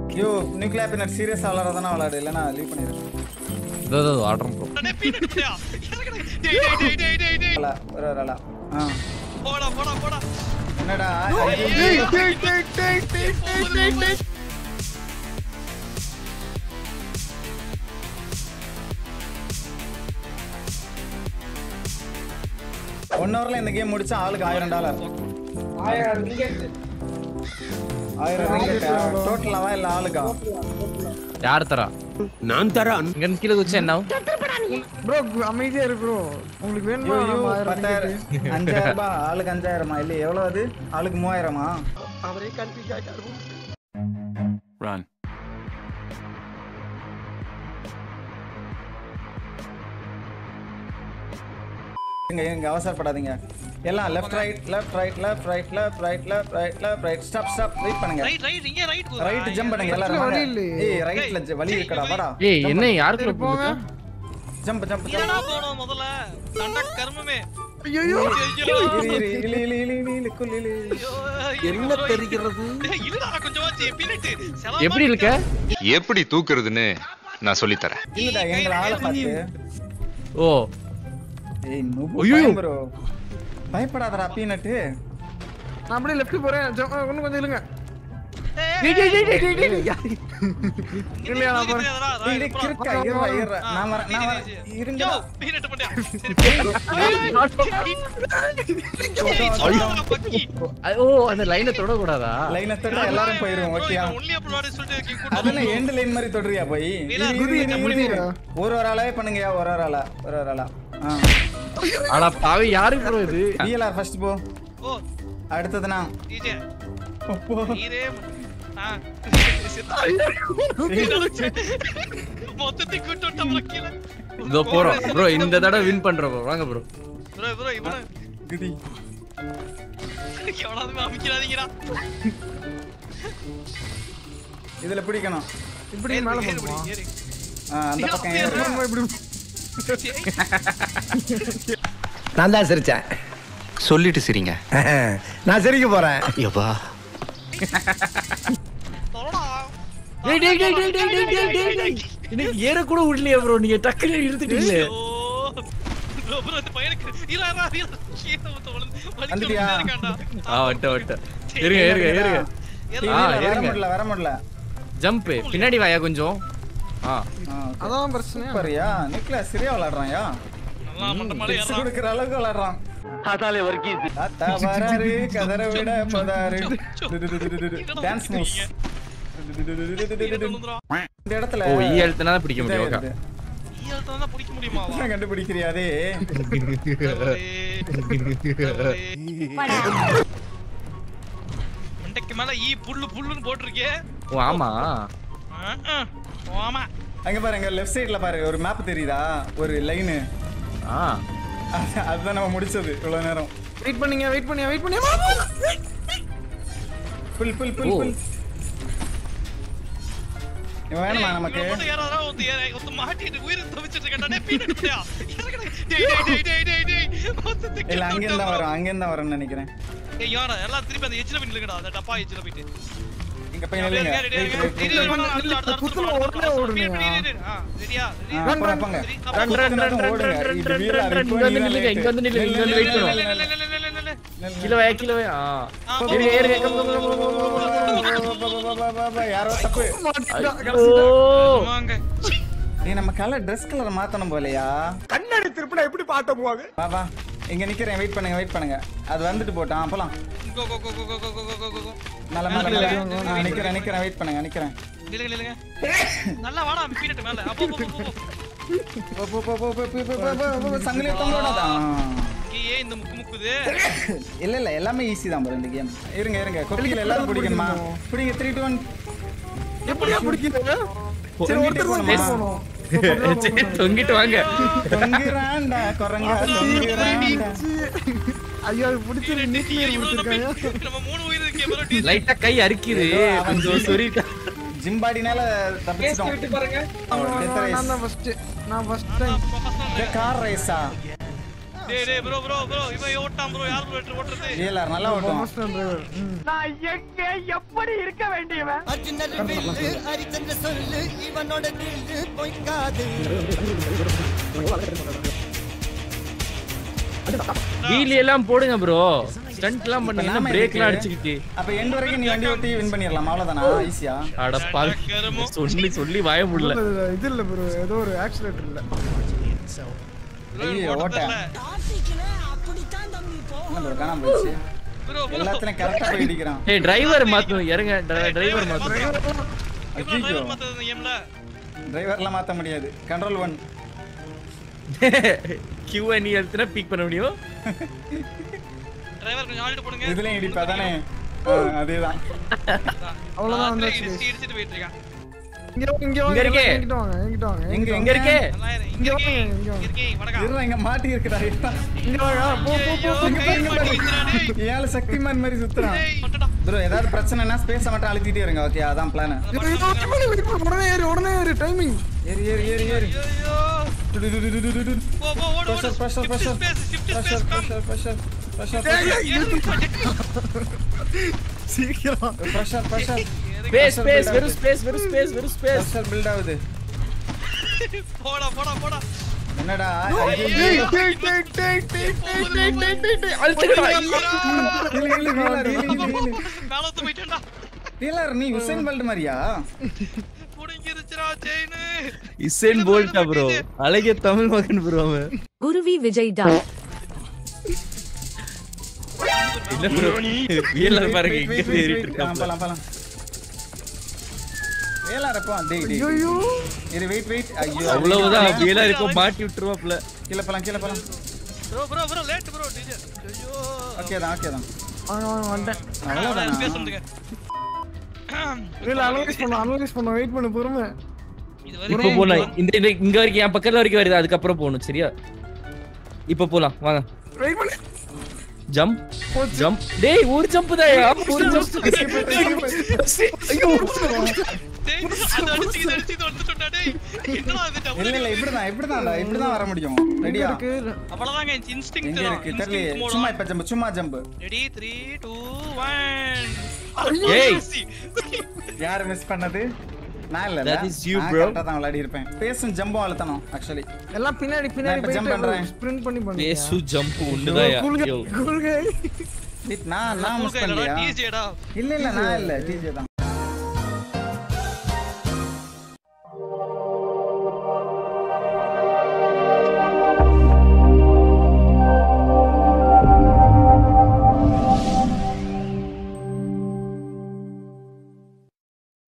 ஐயோ நியூக்ளியர் பின்னர் சீரியஸா விளாட்றதானா விளாடு இல்லைன்னா லீவ் பண்ணிடுறேன் இதோ இதோ ஆடுறோம் ப்ரோ அடே பீனட் பட்டியா இறங்குடா. டேய் டேய் டேய் டேய் டேய் டேய் அலா ஒரு ஒரு அலா ஆ போடா போடா போடா என்னடா ஏய், ஐயோ. டேய், டேய், டேய், டேய், டேய், டேய், டேய். ஒன் ஹவர்ல இந்த கேம் முடிச்சா ஆளுக்கு ஆயிரம் டாலர் ஆயிரம் ரிங்கெட் டோட்டலாவா இல்ல ஆளுக்கா யார் தரா நான் தரேன் இங்க இருந்து கீழே குதிச்சா என்ன ஆகும்? ப்ரோ அமைதியா இரு ப்ரோ உங்களுக்கு வேணுமா ஐயோ, நம்ம ஆயிரம் பத்தாயிரம் அஞ்சாயிரம் ரூபாய் ஆளுக்கு அஞ்சாயிரமா இல்ல எவ்வளவு அது ஆளுக்கு மூவாயிரமா Run. இங்க இங்க அவசரப்படாதீங்க எல்லாம் left right left right left right left right left right left right stop stop wait பண்ணுங்க ரைட் ரைட் இங்க ரைட் போடா. ரைட் ஜம்ப் பண்ணுங்க எல்லாரும் வழி வாங்க. இல்லையே. ஏய் ரைட்ல வழி இருக்கடா வாடா ஏய் என்ன யாருக்கு சரி, போங்க ஜம்ப் ஜம்ப் இதடா போணும் முதல்ல தண்ட கர்மமே ஐயோ ஐயோ இரு இரு இரு இரு இரு இரு குல் இரு ஐயோ, என்ன தெரிகிறது டேய், இல்லடா கொஞ்சமாச்சு பீனட் எப்படி இருக்க எப்படி தூக்குறதுன்னு நான் சொல்லித்தரேன் இல்லடா எங்கள ஆளை பார்த்து ஓ ஏய் நூபு ஐயோ. ப்ரோ பயப்படாதடா பீனட் நான் அப்படியே லெஃப்ட் போறேன் ஜம்- அஹ், இன்னும் கொஞ்சம் இல்லைங்க இல்லையா, நான் போறேன். டேய் டேய் கிறுக்கா இருடா இருடா நான் வரேன் நான் வரேன் இருங்க யோ பீனட் பண்ணியா சரி பக்கி அது- ஓ அந்த லைனை தொடக்கூடாதா லைனை தொட்டா எல்லாரும் போயிருவோம் ஓகேயா ஒன்லி அப் விளையாட சொல்லிட்டு கூட்டம் அதுல எண்ட் லைன் மாதிரி தொடுறியா போய் இல்ல, இரு, இரு, இரு, இரு, இரு. முடியுமா? ஒரு ஒரு ஆளாவே பண்ணுங்கயா ஒரு ஒரு ஆளா ஒரு ஒரு ஆளா ஆனா பாவி யாருக்கு ப்ரோ இது டிஎல்ஆர் ஃபர்ஸ்ட் போ ஓ அடுத்தது நான் டிஜே போ. நீரே ஆ மொத்தத்தை கூட்டு விட்டோம்ல கீழே இதோ போறோம் ப்ரோ இந்த தடவை வின் பண்றோம் bro. வாங்க ப்ரோ ப்ரோ ப்ரோ இவன குதி எவனாவது அமைக்கிறாதீங்கடா இதுல பிடிக்கணும் இப்படி மேல ஏறு, போகுமா ஏறு. ஆ, அந்த பக்கம் ஏறு. ஏறு அம்மா, இப்படி நான் தான் சிரிச்சேன் சொல்லிட்டு சிரிங்க நான் சிரிக்க போறேன் யப்பா தொடடா. டேய் டேய் டேய் டேய் டேய் டேய் டேய் டேய் டேய் எனக்கு ஏற கூட விடலையா ப்ரோ நீங்க டக்குனு இழுத்துட்டீங்களே ஐயோ. ப்ரோ, ப்ரோ, இந்த பையனுக்கு இரா, இரா, இரா. கீழே ஊத்த விழுந்து வலிக்க வந்துட்டியா? விழுந்து இருக்கான்டா. ஆ வட்ட வட்ட இருங்க இருங்க இருங்க ஏறு. ஆ, இல்ல, வர இருங்க. முடியல வர முடியல ஜம்ப் பின்னாடி வாயா கொஞ்சம் ஆ ஆ, அதான் பிரச்சனை சூப்பர்யா நிக்கல சரியா விளையாடுறான்யா நல்லா மண்டை மேல ஏறுறான். கொடுக்குற அளவுக்கு விளையாடுறான் தாத்தா வராரு கதற விட போதாரு டான்ஸ் மூவ்ஸ் கீழே விழுந்துரும். இந்த இடத்துல ஓ ஈ எழுத்துனா தான் பிடிக்க முடியும் ஓகே இதாயிருது. ஈ அழுத்தம் தான் பிடிக்க முடியுமா வா. இப்பதான் கண்டுபிடிக்கிறியா அதே கடவுளே. கடவுளே. மண்டைக்கு மேல ஈ புல்லு புல்லுன்னு போட்டிருக்கே ஓ ஆமா ஆ, ஆ. ஆமா அங்க பாருங்க லெஃப்ட் சைடுல பாருங்க ஒரு மேப் தெரியுதா ஒரு லைனு ஆ அதுதான் நம்ம முடிச்சது இவ்வளவு நேரம் வெயிட் பண்ணீங்க வெயிட் பண்ணீங்க வெயிட் பண்ணீங்க புல் புல் புல் ஓ. புல் இவன் வேணுமா நமக்கு இவன் மட்டும் யாராவது ஒருத்த ஏற- ஒருத்த மாட்டிட்டு உயிரை தவிச்சிட்டு இருக்கான்டா. டேய், பீனட் பட்டியா? இறங்குடா. டேய், டேய், டேய், டேய், டேய், டேய். மொத்தத்தை இல்ல கிள்ளி அங்க இருந்தா விட்டா வரும் அங்க இருந்தா வரும்னு நினைக்கிறேன் ஏய், யாரா? எல்லாம் திருப்பி அந்த எட்ஜ்ல போய் நில்லுங்கடா, அந்த டப்பா எட்ஜ்ல போயிட்டு. இங்க போய் அப்படியே நில்லுங்க இருங்க, ரெடியா Wait, இருங்க. wait, இரு, wait, இரு, wait. வேணாம், அடுத்து, அடுத்து, அடுத்து, குத்துல அடுத்து, உடனே அடுத்து, ஓடுங்க. இரு, இரு, இரு. ஆ, ரெடியா? ரெடி? ஆ, போங்க, போங்க. சரி, ரன், அப்போ ரன், ரன், ரன், ஓடுங்க. ரன், இது ரன், வீரா ரன், இருக்கு, இங்க வந்து நீ நில்லுங்க, late. இங்க வந்து நில்லுங்க, இங்க வந்து wait இல்ல, பண்ணுவோம். இல்ல, இல்ல, இல்ல, இல்ல, இல்ல, இல்ல, இல்ல. கீழே வாயா கீழே வாயா ஆ ஆ, போ, இருங்க, போ, இருங்க, போ, இருங்க. போ, போ, போ, போ, போ. யாரோ தப்பு ஓ வாங்க. நீ நம்ம கலர் ட்ரெஸ் கலர் மாத்தணும் போலையா கண்ணாடி திருப்பினா எப்படி பாட்ட போவாங்க வா வா இங்க நிக்கிறேன் வெயிட் பண்ணுங்க வெயிட் பண்ணுங்க அது வந்துட்டு போட்டான் போலாம் Go, go, go, go, go, go, go, go, go, go, go. மேல மேல மேல ஆ, நிக்கிறேன் நிக்கிறேன் வெயிட் பண்ணுங்க நிக்கிறேன் நில்லுங்க, நில்லுங்க. நல்லா வாடா பீனட் மேல அப்போ போ, போ, போ, போ. போ, போ, போ, போ, போ, போ, போ, போ, போ, போ, சங்கிலி தொங்கோடாதா இங்கேயே இந்த முக்கு முக்குது இல்ல இல்ல எல்லாமே ஈஸி தான் bro இந்த கேம் இருங்க இருங்க கொக்கில எல்லாரும் பிடிக்கணுமா பிடிங்க த்ரீ டூ ஒன் எப்படியா பிடிக்கிறீங்க சரி ஒருத்தர் தான் போகணுமா? போகணும் சரி தொங்கிட்டு வாங்க தொங்குறான்டா குரங்கா தொங்குறான்டா ஐயோ அது பிடிச்சி நீட்லயே இவ்வளவு முடிச்சிருக்காங்க நம்பி நம்ம மூணு உயிர் இருக்கே bro, டீ. லைட்டா கை அரிக்குது கொஞ்சம் சொறி ஜிம்பாடினால தப்பிச்சிட்டோம் நான் தான் ஃபர்ஸ்ட் நான் ஃபர்ஸ்ட் டைம் professional. கார் ரேஸா டேய் டேய் ப்ரோ ப்ரோ ப்ரோ இவன் ஓட்டான் ப்ரோ யார் ப்ரோ ஓட்டுறது ஏலார் நல்லா ஓட்டும் வீல் எல்லாம் போடுங்க ப்ரோ ஸ்டண்ட் எல்லாம் இப்ப பண்ணி நாம பிரேக் எல்லாம் எதுக்கு? அடிச்சுக்கிட்டு அப்ப எண்ட் வரைக்கும் நீ வண்டி ஓட்டி வின் பண்ணிடலாம் அவ்வளவுதானா ஈஸியா அட பாவி கருமோ. சொல்லி சொல்லி வாய முடியல இது இல்ல ப்ரோ ஏதோ ஒரு ஆக்சிடென்ட் இல்ல ப்ரோ ஐயோ, ஓட்ட ஓட்ட. தெரியல என்ன bro, காணாம போயிடுச்சு ப்ரோ ப்ரோ எல்லாத்துலயும் கரெக்டா போய் இடிக்கிறான் ஏய் டிரைவர் மாத்தணும் இறங்க டிரைவர் மாத்தணும் இவன் ஐயோ டிரைவர் மாத்தது இந்த கேம்ல டிரைவர்லாம் மாத்த முடியாது கண்ட்ரோல் ஒன் கியூ நீ எழுத்துனா பீக் பண்ண முடியும் டிரைவர் கொஞ்சம் ஆடிட்டு போடுங்க இதுலயும் இடிப்பா தானே ஆ, அதேதான் அவ்வளவுதான் ராத்திரி வந்தாச்சு இடிச்சு இடிச்சிட்டு போயிட்டு இருக்கான் இங்க வாங்க, இங்க வாங்க இங்க இருக்கே. என்கிட்ட வாங்க என்கிட்ட வாங்க எங்க என்கிட்ட எங்க வாங்க. இருக்கே நல்லா இரு. இங்க இருக்கேன் இங்க இருக்கேன் வணக்கம் இருடா இங்க மாட்டி இருக்குடா இருடா. இங்க வாங்க போ போ போ ஐயோ, இங்க கை பாரு, இங்க பாரு. மாட்டிக்கிச்சுடா, டேய். ஏழு சக்திமான் மாதிரி சுத்துறான் டேய், வந்துடா. ப்ரோ ஏதாவது பிரச்சனைனா ஸ்பேஸ மட்டும் அழுத்திட்டே இருங்க ஓகே அதான் பிளான் இது, இது, wait பண்ணு, wait பண்ணு. உடனே ஏறு உடனே ஏறு டைமிங் ஏறி ஏறி ஏறி ஏறி ஐயோ. டு, டு, டு, டு, டு, டு, டு. போ, போ, ஓடு, ஓடு. Pressure, pressure, Shift pressure. space, shift Pressure, space, come. pressure, pressure, pressure, சீக்கிரம் pressure, pressure. ஸ்பேஸ் ஸ்பேஸ் வெறும் ஸ்பேஸ் வெறும் ஸ்பேஸ் வெறும் ஸ்பேஸ் Pressure build ஆகுது போடா, போடா, போடா. என்னடா டேய், டேய், டேய், டேய், டேய், டேய், டேய், டேய், டேய், டேய். அழுத்துக்கடா heel heel healer heel heel heel மேல வந்து போயிட்டேன்டா. ஹீலர் நீ உசைன் போல்ட் மாதிரியா புடுங்கிருச்சுடா chain. இசேன் போல்ட்டா ப்ரோ அழகிய தமிழ் மகன் ப்ரோ அவன் குருவி விஜய் டா இல்ல ப்ரோ வீலர் பாருங்க Wait, இங்க wait, wait, ஏறிட்டு wait. ஆ, இருக்கான் போலாம் போலாம் ஹீலர் எப்போ டேய் டேய் ஐயோ இரு வெயிட் வெயிட் ஐயோ அவ்வளவுதான் வீலர் இப்போ மாட்டி விட்டுருவாப்ல கீழ போலாம் கீழ போலாம் Bro, bro, bro, late bro, DJ. ஐயோ. ஓகே தான் ஓகே தான் வாங்க வாங்க வந்துட்டேன் அவ்வளவுதானா space வந்துங்க. இல்ல அனலைஸ் பண்ண அனலைஸ் பண்ண வெயிட் பண்ணு பொறுமை இது இப்போ வரைக்கும் போலாம் இந்த இந்த இங்க வரைக்கும் என் பக்கத்துல வரைக்கும் வருது அதுக்கப்புறம் போகணும் சரியா இப்போ போலாம் வாங்க வெயிட் பண்ணு ஜம்ப் ஜம்ப் டேய் ஒரு ஜம்ப் தான் ஒரு ஜம்ப் ஐயோ டேய், அது அடிச்சு, இது அடிச்சு, இது வந்துட்டோம்டா, டேய். என்னடா இது double இல்ல இல்ல இப்படிதான் இப்படிதான் இப்படிதான் வர முடியும் ரெடியா அவ்வளவுதாங்க இந்த instinct எங்க தான். இருக்கு Instinct தெரியல mode சும்மா on. இப்ப ஜம்ப் சும்மா jump Ready, three, two, one. ஏய். யார் மிஸ் பண்ணது நான் இல்ல That is you, நான் bro. கரெக்டா தான் விளையாடி இருப்பேன் பேசும் ஜம்பும் அழுத்தணும் ஆக்சுவலி எல்லாம் பின்னாடி பின்னாடி இப்ப jump பண்றேன். போயிட்டு ஸ்ப்ரிண்ட் பண்ணி பண்ணுங்க பேசு ஜம்ப் உண்டுதாயா கூல்கை ஐயோ கூல்கை நான் நான் Cool மிஸ் guy இல்லடா, பண்ணலையா DJ டா. இல்ல இல்ல நான் இல்ல டிஜே தான்